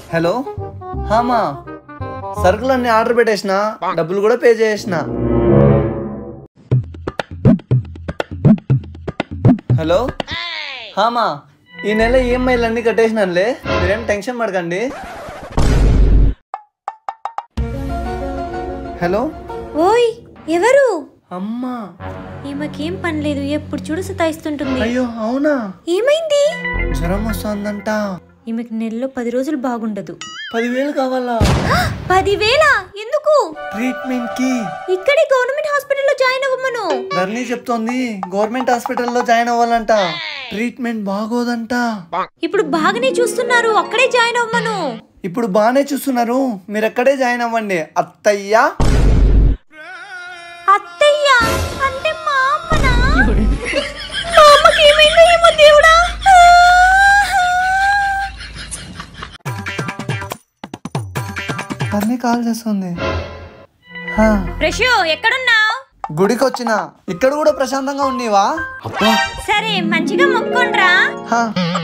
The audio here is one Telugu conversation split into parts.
హలో హామా సరుకులన్నీ ఆర్డర్ పెట్టేసిన డబ్బులు కూడా పే చేసిన హలో హామా ఈ నెల ఈఎంఐలు అన్నీ కట్టేసినానులే మీరేం టెన్షన్ పడకండి హలో ఓయ్ ఎవరు అమ్మా ఈమెకేం పని లేదు ఎప్పుడు చూడు సతాయిస్తుంటుంది అయ్యో అవునా ఏమైంది జ్వరం వస్తుందంట ఈమెకి నెలలో పది రోజులు బాగుండదు పదివేలు కావాలా పదివేల ఎందుకు ట్రీట్మెంట్ కి ఇక్కడే గవర్నమెంట్ హాస్పిటల్లో జాయిన్ అవ్వమను ధర్ని చెప్తోంది గవర్నమెంట్ హాస్పిటల్లో జాయిన్ అవ్వాలంట ట్రీట్మెంట్ బాగోదంట ఇప్పుడు బాగానే చూస్తున్నారు అక్కడే జాయిన్ అవ్వమను ఇప్పుడు బాగానే చూస్తున్నారు మీరు ఎక్కడే జాయిన్ అవ్వండి అత్తయ్య అత్తయ్య అంటే మా అమ్మనా మా అమ్మకి ఏమైందో ఏమో దేవుడా ధర్ని కాల్ చేస్తుంది హా, ప్రశు ఎక్కడున్నావు గుడికి వచ్చిన ఇక్కడ కూడా ప్రశాంతంగా ఉండేవా అబ్బా సరే మంచిగా మొక్కొండ్రా హా,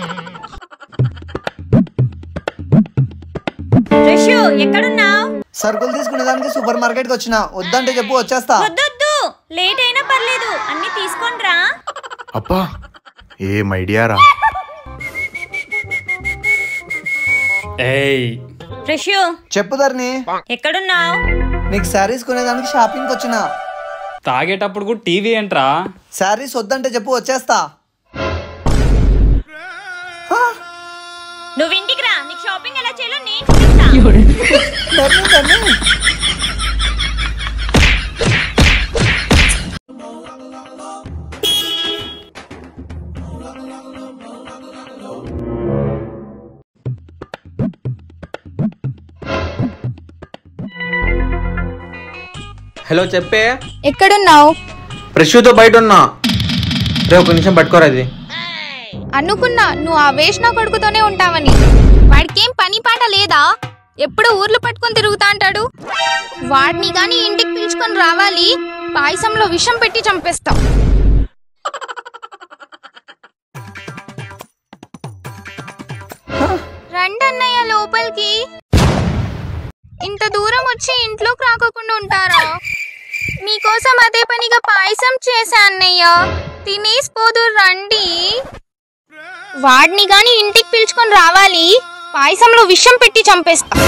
ప్రశు ఎక్కడున్నావు సరుకులు తీసుకునేదానికి సూపర్ మార్కెట్కి వచ్చిన వద్దంటే చెప్పు వచ్చేస్తా వద్దొద్దు లేట్ అయినా పర్లేదు అన్ని తీసుకోండ్రా అబ్బా ఏం ఐడియా రా ఏయ్ ప్రశు చెప్పు ధర్ని ఎక్కడున్నావు నీకు శారీస్ కొనేదానికి షాపింగ్కి వచ్చిన తాగేటప్పుడు కూడా టీవీ ఏంట్రా శారీస్ వద్దంటే చెప్పు వచ్చేస్తా నువ్వు ఇంటికి రా నీకు షాపింగ్ ఎలా చేయాలో నేను చూపిస్తా ధర్ని ధర్ని హలో చెప్పే ఎక్కడున్నావు ప్రశ్యూతో బయట ఉన్నా రే ఒక నిమిషం పట్టుకోరా ఇది అనుకున్నా నువ్వు ఆ వేషణ కొడుకుతోనే ఉంటావని వాడికేం పని పాట లేదా ఎప్పుడు ఊర్లు పట్టుకొని తిరుగుతా అంటాడు వాడిని గాని ఇంటికి పిలుచుకొని రావాలి పాయసంలో విషం పెట్టి చంపేస్తాం రండి అన్నయ్య లోపలికి ఇంత దూరం వచ్చి ఇంట్లోకి రాకోకుండా ఉంటారా మీకోసం అదే పనిగా పాయసం చేశా అన్నయ్య తినేసి పోదు రండి వాడిని గాని ఇంటికి పిలుచుకొని రావాలి పాయసంలో విషం పెట్టి చంపేస్తా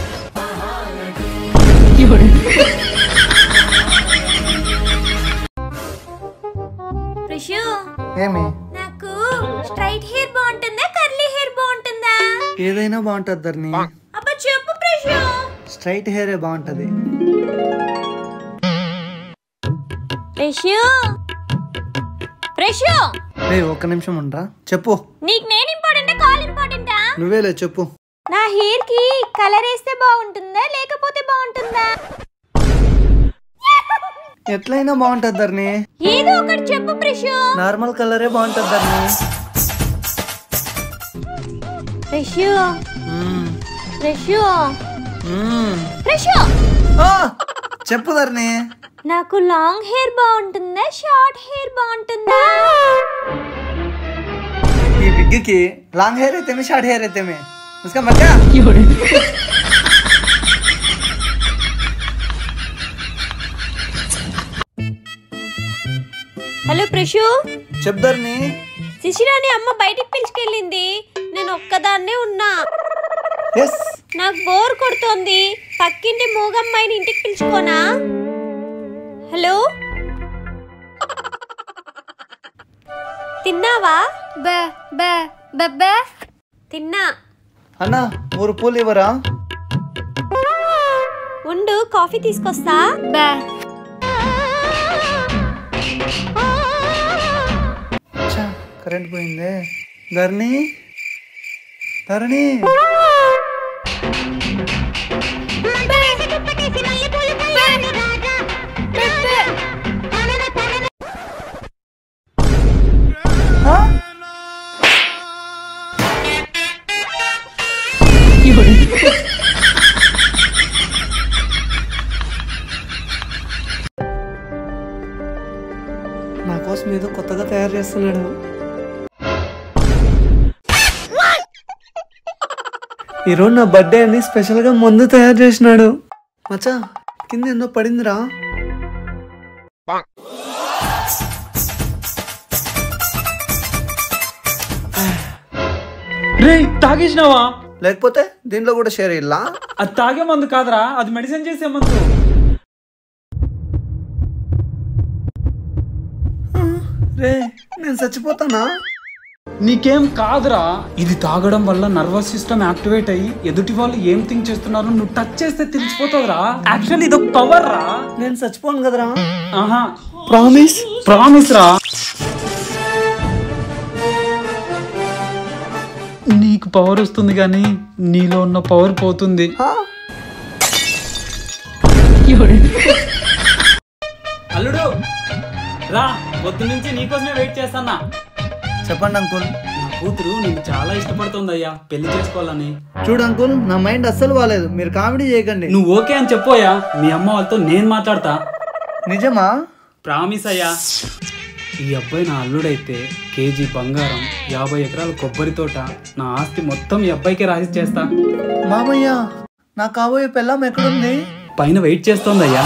ప్రశు ఏమి నాకు స్ట్రైట్ హెయిర్ బాగుంటుందా కర్లీ హెయిర్ బాగుంటుందా ఏదైనా బాగుంటుంది ధర్ని అబ్బా చెప్పు ప్రశు స్ట్రైట్ హెయిరే బాగుంటది ప్రశు ప్రశు రే ఒక్క నిమిషం ఉండరా చెప్పు నీకు నేను ఇంపార్టెంటా కాల్ ఇంపార్టెంటా నువ్వేలే చెప్పు నా హెయిర్ కి కలర్ వేస్తే బాగుంటుందా లేకపోతే బాగుంటుందా ఎట్లయినా బాగుంటుంది ధర్ని ఏదో ఒకటి చెప్పు ప్రశు నార్మల్ కలరే బాగుంటుంది ధర్ని ప్రశు మ్మ్. ప్రశు మ్మ్. ప్రశు ఆ! చెప్పు ధర్ని నాకు లాంగ్ హెయిర్ బాగుంటుందా షార్ట్ హెయిర్ బాగుంటుందా ఈ బిగ్గికి లాంగ్ హెయిర్ అయితేమే షార్ట్ హెయిర్ అయితేమే उसका मजा హలో ప్రశు చెప్దర్ని శిశిరాని అమ్మ బయటికి పిలుచుకెళ్ళింది నేను ఒక్కదాన్నే ఉన్నా ఎస్ నాకు బోర్ కొడుతోంది పక్కింటి మూగమ్మాయిని ఇంటికి పిలుచుకోనా హలో తిన్నావా బే బే బెబ్బే తిన్నా అన్న ఊరు పూలు ఇవ్వరా ఉండు కాఫీ తీసుకొస్తా బే ఛా, కరెంట్ పోయిందే ధరణి ధరణి ఆ? నా కోసం ఏదో కొత్తగా తయారు చేస్తున్నాడు ఈరోజు నా బర్త్డే అని స్పెషల్గా మందు తయారు చేసినాడు మచ్చా కింద ఏందో పడిందిరా రే తాగేసినావా లేకపోతే దీంట్లో కూడా షేర్ ఇల్లా అది తాగే మందు కాదురా అది మెడిసిన్ చేసే మందు రే నేను చచ్చిపోతానా నీకేం కాదురా ఇది తాగడం వల్ల నర్వస్ సిస్టమ్ యాక్టివేట్ అయ్యి ఎదుటి వాళ్ళు ఏం థింక్ చేస్తున్నారో నువ్వు టచ్ చేస్తే తెలిసిపోతుందిరా యాక్చువల్లీ ఇది ఒక పవర్ రా నేను చచ్చిపోను కదరా ఆహా ప్రామిస్ ప్రామిస్ రా నీకు పవర్ వస్తుంది కానీ నీలో ఉన్న పవర్ పోతుంది అల్లుడు రా పొద్దు నుంచి నీకోసమే వెయిట్ చేస్తానా చెప్పండి అంకుల్ నా కూతురు నిన్ను చాలా ఇష్టపడుతుందయ్యా పెళ్లి చేసుకోవాలని చూడు అంకుల్ నా మైండ్ అస్సలు బాగాలేదు మీరు కామెడీ చేయకండి నువ్వు ఓకే అని చెప్పోయా మీ అమ్మ వాళ్ళతో నేను మాట్లాడతా నిజమా ప్రామిస్ అయ్యా ఈ అబ్బాయి నా అల్లుడైతే కేజీ బంగారం యాభై ఎకరాల కొబ్బరి తోట నా ఆస్తి మొత్తం ఈ అబ్బాయికే రాసి చేస్తా మామయ్య నా కాబోయే పెళ్ళం ఎక్కడుంది పైన వెయిట్ చేస్తోందయ్యా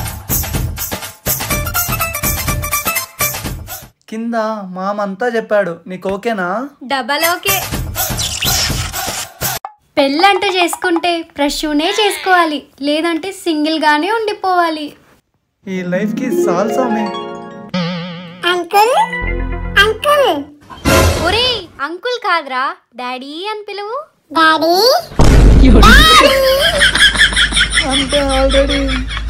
కింద మామంతా చెప్పాడు నీకు ఓకేనా డబల్ ఓకే పెళ్ళంటూ చేసుకుంటే ప్రశునే చేసుకోవాలి లేదంటే సింగిల్ గానే ఉండిపోవాలి ఈ లైఫ్ కి సాల్ సామి అంకుల్ అంకుల్ ఒరే అంకుల్ కాదురా డాడీ అని పిలువు డాడీ అంటే ఆల్రెడీ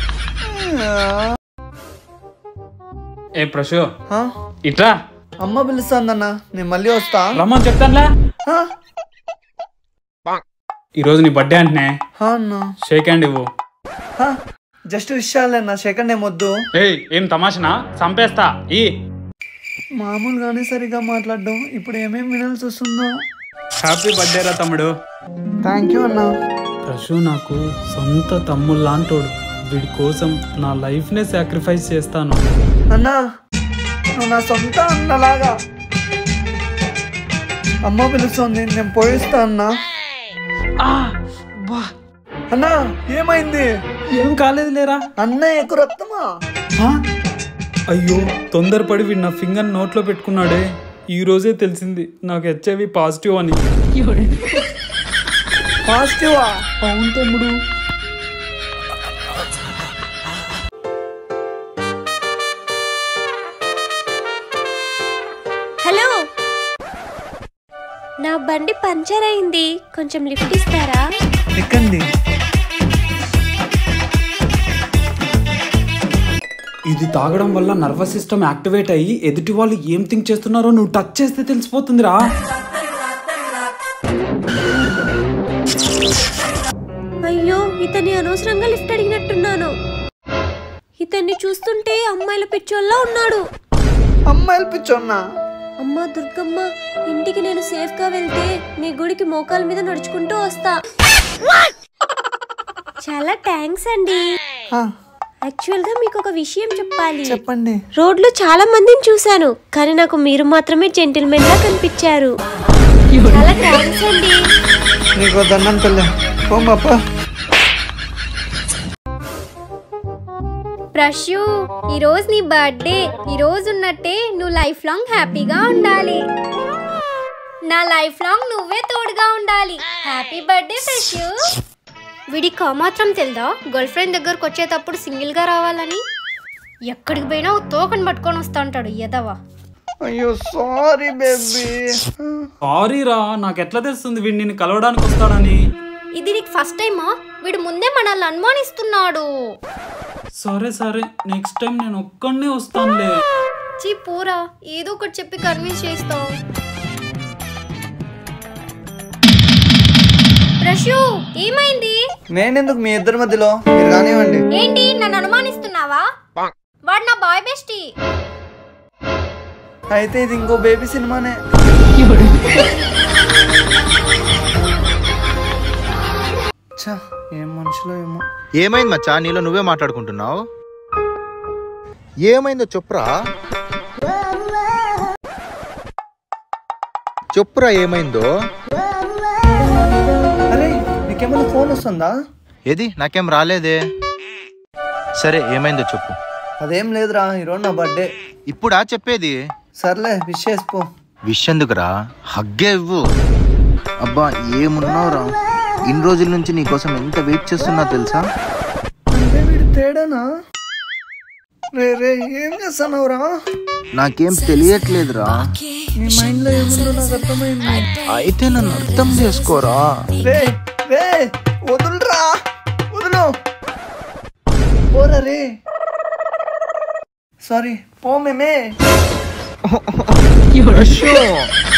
ఏ ప్రశు ఆ? ఇట్రా అమ్మ పిలుస్తుందన్న నేను మళ్ళీ వస్తా రమ్మని చెప్తానులే ఆ? ఈరోజు నీ బర్త్డే అంటనే ఆ అన్న షేక్ హ్యాండ్ ఇవ్వు జస్ట్ విషయాలేనా సెకండ్ ఏం వద్దు ఏయ్ ఏం తమాషనా చంపేస్తా ఈ మామూలుగానే సరిగా మాట్లాడడం ఇప్పుడు ఏమేం వినాల్సి వస్తుందో హ్యాపీ బర్త్డే రా తమ్ముడు థ్యాంక్ యూ అన్న ప్రశు నాకు సొంత తమ్ముడు లాంటోడు వీడి కోసం నా లైఫ్నే సాక్రిఫైస్ చేస్తాను అన్నా నువ్వు నా సొంత అన్నలాగా అమ్మ పిలుస్తుంది నేను పోయిస్తా అన్నా ఆ, బా, అన్నా ఏమైంది ఏం కాలేదు లేరా అన్న ఎక్కువ రక్తమా ఆ? అయ్యో తొందరపడి వీడు నా ఫింగర్ నోట్లో పెట్టుకున్నాడే ఈ రోజే తెలిసింది నాకు హెచ్ఐవి పాజిటివ్ అని పాజిటివా అవును తమ్ముడు హలో నా బండి పంచర్ అయింది కొంచెం లిఫ్ట్ ఇస్తారా ఎక్కండి ఇది తాగడం వల్ల నర్వస్ సిస్టమ్ యాక్టివేట్ అయ్యి ఎదుటి వాళ్ళు ఏం థింక్ చేస్తున్నారో నువ్వు టచ్ చేస్తే తెలిసిపోతుందిరా అయ్యో ఇతన్ని అనవసరంగా లిఫ్ట్ అడిగినట్టున్నాను ఇతన్ని చూస్తుంటే అమ్మాయిల పిచ్చోల్లా ఉన్నాడు అమ్మాయిలు పిచ్చోన్నా అమ్మా దుర్గమ్మ ఇంటికి నేను సేఫ్ గా వెళ్తే నీ గుడికి మోకాల మీద నడుచుకుంటూ వస్తా చాలా థ్యాంక్స్ అండి ఆ, యాక్చువల్ గా మీకు ఒక విషయం చెప్పాలి చెప్పండి రోడ్లో చాలా మందిని చూశాను కానీ నాకు మీరు మాత్రమే జెంటిల్మెన్ లా కనిపించారు చాలా థ్యాంక్స్ అండి నీకు దండం పిల్ల ఓ బాపా ప్రశు ఈ రోజు నీ బర్త్డే ఈ రోజు ఉన్నట్టే నువ్వు లైఫ్ లాంగ్ హ్యాపీగా ఉండాలి నా లైఫ్ లాంగ్ నువ్వే తోడుగా ఉండాలి హ్యాపీ బర్త్డే ప్రశు వీడికి మాత్రం తెలుదా గర్ల్ ఫ్రెండ్ దగ్గరకు వచ్చేటప్పుడు సింగిల్ గా రావాలని ఎక్కడికి పోయినా ఓ తోకని పట్టుకొని వస్తా ఉంటాడు ఎదవా అయ్యో సారీ బేబీ సారీ రా నాకు ఎట్లా తెలుస్తుంది వీడు నిన్ను కలవడానికి వస్తాడని ఇది నీకు ఫస్ట్ టైమా వీడు ముందే మనల్ని అనుమానిస్తున్నాడు సరే సరే నెక్స్ట్ టైం నేను ఒక్కడనే వస్తానులే చీ పూరా ఏదో ఒకటి చెప్పి కన్విన్స్ చేస్తావు ప్రశు ఏమైంది నేనెందుకు మీ ఇద్దరి మధ్యలో మీరు కానివ్వండి ఏంటి నన్ను అనుమానిస్తున్నావా వాడు నా బాయ్ బెస్టీ అయితే ఇది ఇంకో బేబీ సినిమానే ఛ, ఏం మనుషులో ఏమో ఏమైంది మచ్చా నీలో నువ్వే మాట్లాడుకుంటున్నావు ఏమైందో చెప్పురా చెప్పురా ఏమైందో అరే వస్తుందా ఏది నాకేం రాలేదే సరే ఏమైందో చెప్పు అదేం లేదురా ఈరోజు నా బర్త్డే ఇప్పుడా చెప్పేది సర్లే విష్ చేసుకో విష్ ఎందుకురా హగ్గే ఇవ్వు అబ్బా ఏమున్నావురా ఇన్ని రోజుల నుంచి నీకోసం ఎంత వెయిట్ చేస్తున్నా తెలుసా అంటే వీడు తేడానా రే రే ఏం చేస్తున్నావురా నాకేం తెలియట్లేదురా నీ మైండ్ లో ఏముందో నాకు అర్థమైంది అయితే నన్ను అర్థం చేసుకోరా రే రే వదులురా వదులు పోరా రే సారీ పో మేమే అయ్యో.